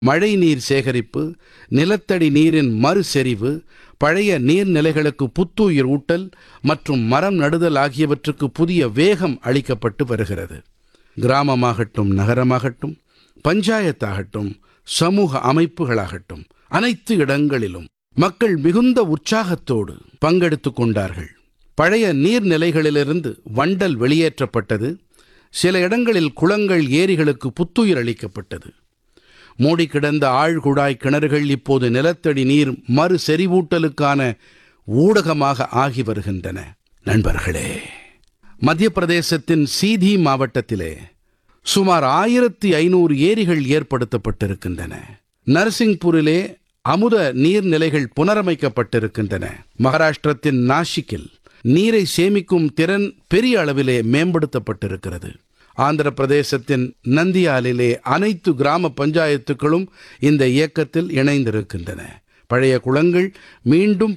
மழைநீர் சேகரிப்பு நிலத்தடி நீரின் மறுசெறிவு பழைய நீர்நிலைகளுக்கு புத்துயிர் ஊட்டல் மற்றும் மரம் நடுதல் ஆகியவற்றுக்கு புதிய வேகம் அளிக்கப்பட்டு வருகிறது கிராமமாகட்டும் நகரமாகட்டும் பஞ்சாயத்தாகட்டும் சமூக அமைப்புகளாகட்டும் அனைத்து இடங்களிலும் மக்கள் மிகுந்த உற்சாகத்தோடு பங்கெடுத்துக் கொண்டார்கள் பழைய நீர்நிலைகளிலிருந்து வண்டல் வெளியேற்றப்பட்டது சில இடங்களில் குளங்கள் ஏரிகளுக்கு புத்துயிர் அளிக்கப்பட்டது மூடி கிடந்த ஆழ்குழாய் கிணறுகள் இப்போது நிலத்தடி நீர் மறு செறிவூட்டலுக்கான ஊடகமாக ஆகி வருகின்றன நண்பர்களே மத்திய பிரதேசத்தின் சீதி மாவட்டத்திலே சுமார் ஆயிரத்தி ஐநூறு ஏரிகள் ஏற்படுத்தப்பட்டிருக்கின்றன நரசிங்பூரிலே அமுத நீர்நிலைகள் புனரமைக்கப்பட்டிருக்கின்றன மகாராஷ்டிரத்தின் நாசிக்கில் நீரை சேமிக்கும் திறன் பெரிய அளவிலே மேம்படுத்தப்பட்டிருக்கிறது ஆந்திர பிரதேசத்தின் நந்தியாலிலே அனைத்து கிராம பஞ்சாயத்துக்களும் இந்த இயக்கத்தில் இணைந்திருக்கின்றன பழைய குளங்கள் மீண்டும்